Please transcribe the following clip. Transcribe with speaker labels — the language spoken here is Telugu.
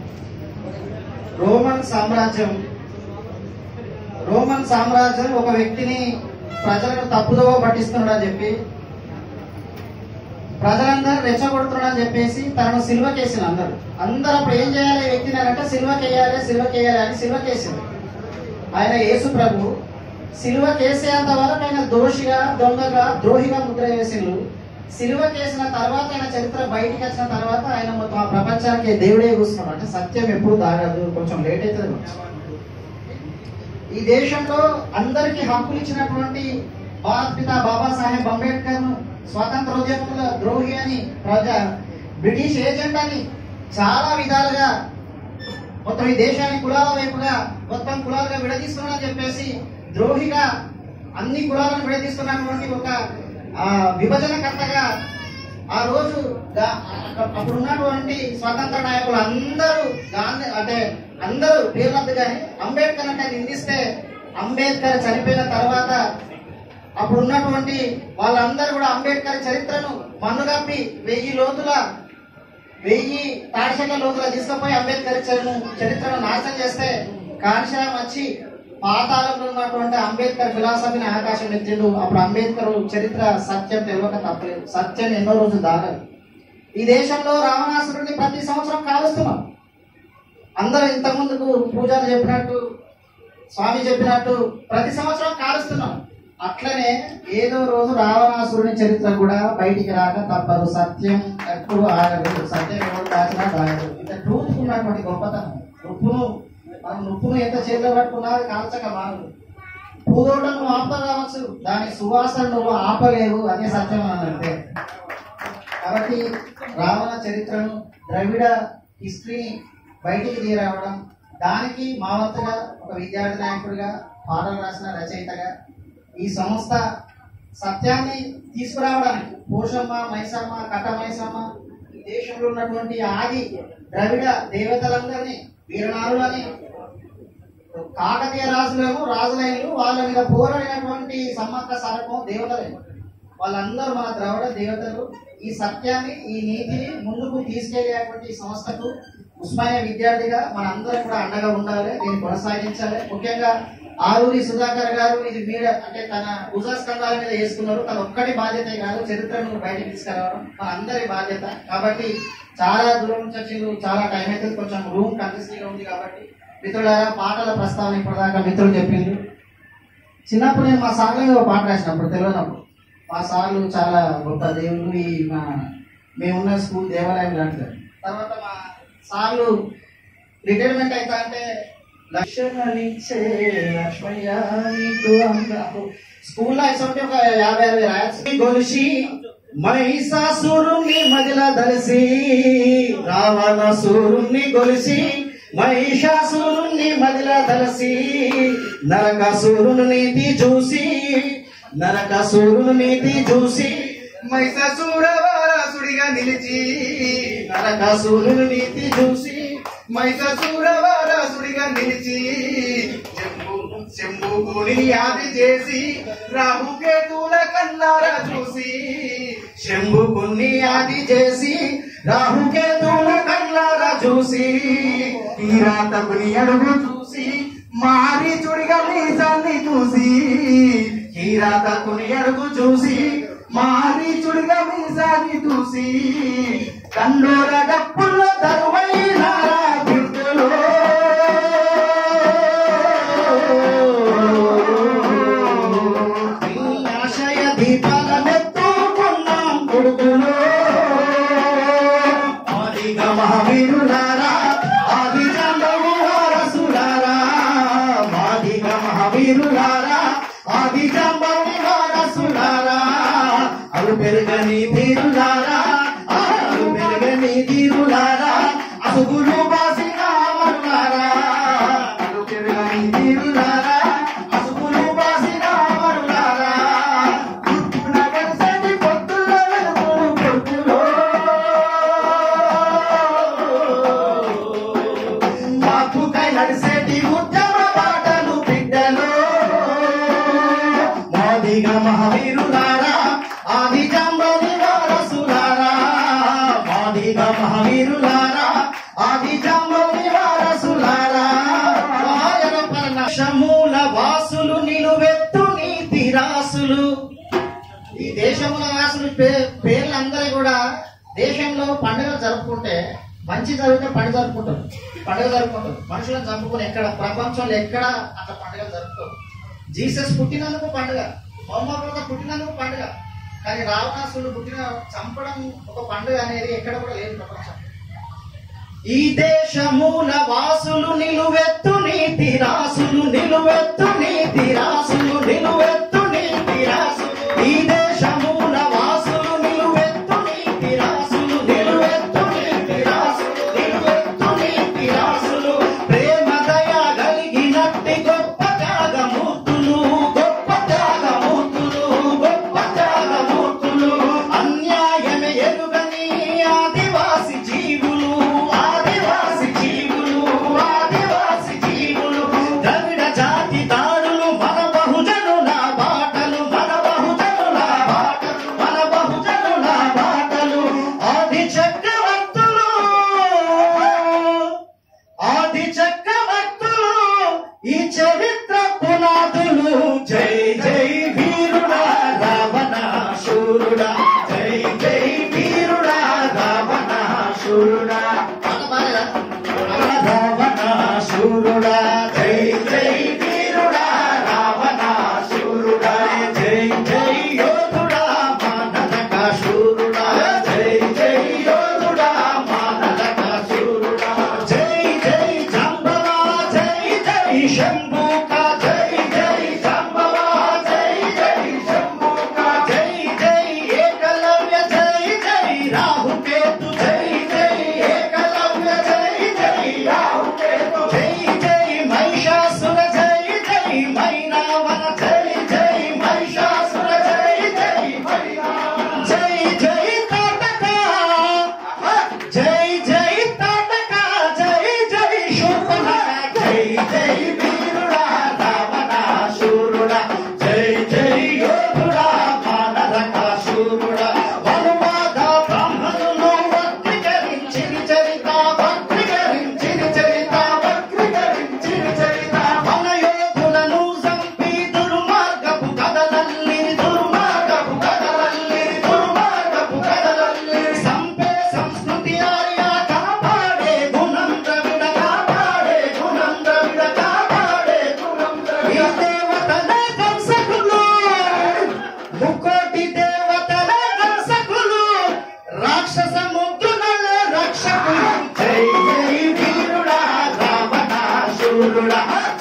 Speaker 1: రోమన్ సామ్రాజ్యం రోమన్ సామ్రాజ్యం ఒక వ్యక్తిని ప్రజలకు తప్పుదోవ పట్టిస్తున్నాడని చెప్పి ప్రజలందరూ రెచ్చగొడుతున్నాడని చెప్పేసి తనను సిల్వకేసిన అందరూ అందరూ అప్పుడు ఏం చేయాలి ఈ వ్యక్తిని అంటే సిల్వకేయాలి సిల్వకేయాలి అని సిల్వకేసింది ఆయన యేసు ప్రభు సిలువ కేసేంత వరకు ఆయన దోషిగా దొంగగా ద్రోహిగా ముద్ర వేసిండు సిలువ కేసిన తర్వాత ఆయన చరిత్ర బయటికి వచ్చిన తర్వాత ఆయన మొత్తం ఆ ప్రపంచానికి దేవుడే కూర్చున్నాడు అంటే సత్యం ఎప్పుడు దాగదు కొంచెం లేట్ అవుతుంది కొంచెం. ఈ దేశంలో అందరికీ హక్కులు ఇచ్చినటువంటి భారతపిత బాబాసాహెబ్ అంబేద్కర్ ను స్వాతంత్రోద్యమంలో ద్రోహి అని ప్రజా బ్రిటిష్ ఏజెంట్ అని చాలా విధాలుగా మొత్తం ఈ దేశాన్ని కులాల వైపుగా మొత్తం కులాలుగా విడదీస్తున్నాడని చెప్పేసి ద్రోహిగా అన్ని కులాలను విడదీస్తున్నటువంటి ఒక ఆ, విభజనకర్తగా ఆ రోజు గా- అప్పుడు ఉన్నటువంటి స్వతంత్ర నాయకులు అందరూ గాంధీ అంటే అందరూ పేర్లద్దు కానీ అంబేద్కర్ అంటే నిందిస్తే అంబేద్కర్ చనిపోయిన తర్వాత అప్పుడు ఉన్నటువంటి వాళ్ళందరూ కూడా అంబేద్కర్ చరిత్రను మన్నుగప్పి వెయ్యి లోతుల వెయ్యి తాడిశెట్ల లోతుల తీసుకుపోయి అంబేద్కర్ చరిత్రను చరిత్రను నాశనం చేస్తే కాన్షాయం వచ్చి పాతాళంలో ఉన్నటువంటి అంబేద్కర్ ఫిలాసఫీని ఆకాశం ఎత్తిండు అప్పుడు అంబేద్కర్ చరిత్ర సత్యం తెలియక తప్పలేదు సత్యం ఎన్నో రోజులు దాగదు ఈ దేశంలో రావణాసురుడిని ప్రతి సంవత్సరం కాలుస్తున్నాం అందరూ ఇంతకుముందుకు పూజలు చెప్పినట్టు స్వామి చెప్పినట్టు ప్రతి సంవత్సరం కాలుస్తున్నాం అట్లనే ఏదో రోజు రావణాసురుని చరిత్ర కూడా బయటికి రాక తప్పదు సత్యం ఎప్పుడు ఆగదు సత్యం ఎవరు దాచినా దాగదు ఇంత ట్రూత్ ఉన్నటువంటి గొప్పతనం ఉప్పును మనం ఉప్పును ఎంత చేతిలో పట్టుకున్నా అది కాల్చక మారదు పూదోటను నువ్వు ఆపుతా కావచ్చు దాని సువాసన నువ్వు ఆపలేవు అదే సత్యం అని అంటే కాబట్టి రావణ చరిత్రను ద్రవిడ హిస్టరీని బయటికి తీసుకురావడం దానికి మా వంతుగా ఒక విద్యార్థి నాయకుడిగా పాటలు రాసిన రచయితగా ఈ సంస్థ సత్యాన్ని తీసుకురావడానికి పోషమ్మ మైసమ్మ కట్ట మైసమ్మ ఈ దేశంలో ఉన్నటువంటి ఆది ద్రవిడ దేవతలందరినీ వీరనారులని కాకతీయ రాజులేమో రాజులైనలు వాళ్ళ మీద పోరాడినటువంటి సమ్మక్క సారకం దేవతలే వాళ్ళందరూ మన ద్రవిడ దేవతలు ఈ సత్యాన్ని ఈ నీతిని ముందుకు తీసుకెళ్లేటువంటి సంస్థకు ఉస్మానియా విద్యార్థిగా మన అందరం కూడా అండగా ఉండాలి దీన్ని కొనసాగించాలి ముఖ్యంగా ఆరూరి సుధాకర్ గారు ఇది మీరు అంటే తన భుజస్కంధాల మీద వేసుకున్నారు తన ఒక్కటి బాధ్యత కాదు చరిత్రను బయటకు తీసుకురావడం మన అందరి బాధ్యత కాబట్టి చాలా దూరం నుంచి వచ్చిండ్రు చాలా టైం అయితే కొంచెం రూమ్ కంజెస్టీగా ఉంది కాబట్టి మిత్రులారా పాటల ప్రస్తావన ఇప్పటిదాకా మిత్రులు చెప్పింది చిన్నప్పుడు నేను మా సార్లు మీద ఒక పాట రాసినప్పుడు తెలియనప్పుడు మా సార్లు చాలా గొప్ప దేవుళ్ళు ఈ మా మేమున్న స్కూల్ దేవాలయం లాంటిది తర్వాత మా సార్లు రిటైర్మెంట్ అవుతా అంటే లక్ష్మణిచ్చే లక్ష్మయ్య నీకు అందాకు స్కూల్లో వేసుకుంటే ఒక యాభై అరవై రాయాల్సి గొలిసి మహిషాసురుణ్ణి మదిల దలిసి రావణాసురుణ్ణి గొలిసి మహిషాసురుణ్ణి మదిల దలసి నరకాసురుని నీతి చూసి నరకాసురుని నీతి చూసి
Speaker 2: మైసూరవారసుడిగా నిలిచి
Speaker 1: నరకాసురుని నీతి చూసి
Speaker 2: మైసూరవారసుడిగా నిలిచి చెంబు చెంబుకుని యాది చేసి రాహుకేతుల కన్నారా చూసి
Speaker 1: శంభుకుని ఆది చేసి రాహుకేతుల కళ్ళారా చూసి
Speaker 2: కిరాతకుని అడుగు చూసి మారి చుడిగా మీసాన్ని చూసి
Speaker 1: కీరాతకుని అడుగు చూసి
Speaker 2: మారి చుడిగా మీసాన్ని చూసి
Speaker 1: కండోర డప్పుల తరువైన బిడ్డలో నీ ఆశయ దీపాల మెత్తుకున్నాం కొడుకులో ఆదిగ మహావీరులారా ఆది చందము వారసులారా మాదిగ మహావీరులారా ఆది చందము వారసులారా అలు పెరగని తీరులారా అలు పెరగని తీరులారా అసుగులు బాసిన మరులారా అలు పెరగని తీరులారా అసుగులు బాసిన మరులారా నగరసని పొత్తుల వెలుగులు పొత్తులో మాకుకై నడిసేటి ఉద్యమ బాటలు బిడ్డలో మాదిగ మహావీరులారా ఆది జంబని వారసులారా మాదిగ మహావీరులారా ఆది జంబని పే పేర్లు అందరూ కూడా దేశంలో పండుగలు జరుపుకుంటే మంచి జరిగితే పండుగ జరుపుకుంటారు పండుగ జరుపుకుంటారు మనుషులను చంపుకుని ఎక్కడ ప్రపంచంలో ఎక్కడ అట్లా పండుగలు జరుపుకోరు జీసస్ పుట్టినందుకు పండుగ మొహమ్మద్ పుట్టినందుకు పండుగ కానీ రావణాసుడు పుట్టిన చంపడం ఒక పండుగ అనేది ఎక్కడ కూడా లేదు ప్రపంచం ఈ దేశమూల వాసులు నిలువెత్తు నీతి రాసులు నిలువెత్తు నీతి రాసులు నిలువెత్తు నీతి రాసులు ఈ దేశమూల వాసులు నిలువెత్తు నీతి రాసులు నిలువెత్తు నీతి రాసులు నిలువెత్తు నీతి రాసులు ప్రేమ దయ కలిగినట్టి గొప్ప త్యాగమూర్తులు గొప్ప త్యాగమూర్తులు గొప్ప త్యాగమూర్తులు అన్యాయమే ఎరుగని ఆదివాసి జీవులు ఆదివాసి జీవులు ఆదివాసి జీవులు ద్రవిడ జాతి దారులు మన బహుజనుల బాటలు మన బహుజనుల బాటలు మన బహుజనుల బాటలు ఆది చక్రవర్తులు ఆది చక్రవర్తులు ఈ చరిత్ర పునాదులు జై జై వీరుడా రావణ శూరుడా జై జై వీరుడా రావణ శూరుడా రావణ శూరుడా జై జై వీరుడా రావణ శూరుడా జై జై యోధుడా మానలక శూరుడా జై జై యోధుడా మానలక శూరుడా జై జై జంబవా జై జై శంభుక జై జై జంబవా జై జై శంభుక జై జై ఏకలవ్య జై జై రాహుకేతు జై జై ఏకలవ్య జై జై రాహుకేతు జై జై మహిషాసుర జై జై మైనావన జై జై మహిషాసుర జై జై మైనావన జై జై తాటక జై జై తాటక జై జై శూర్పణఖ జై జై వీరుడా రావణ శూరుడా జై జై యోధుడా మానరక శూరుడా మనువాద బ్రాహ్మణులు వక్రీకరించిన చరిత వక్రీకరించిన చరిత వక్రీకరించిన చరిత మన యోధులను సంపి దుర్మార్గపు కథలల్లి దుర్మార్గపు కథలల్లి దుర్మార్గపు కథలల్లి సంపే సంస్కృతి ఆర్య కాపాడే గుణం ద్రవిడ కాపాడే గుణం ద్రవిడ కాపాడే గుణం ద్రవిడ ఈ దేవతల కంసకులు ముక్కోటి దేవతల కంసకులు రాక్షస ముద్దునల రక్షకులు జై జై వీరుడా రావణ శూరుడా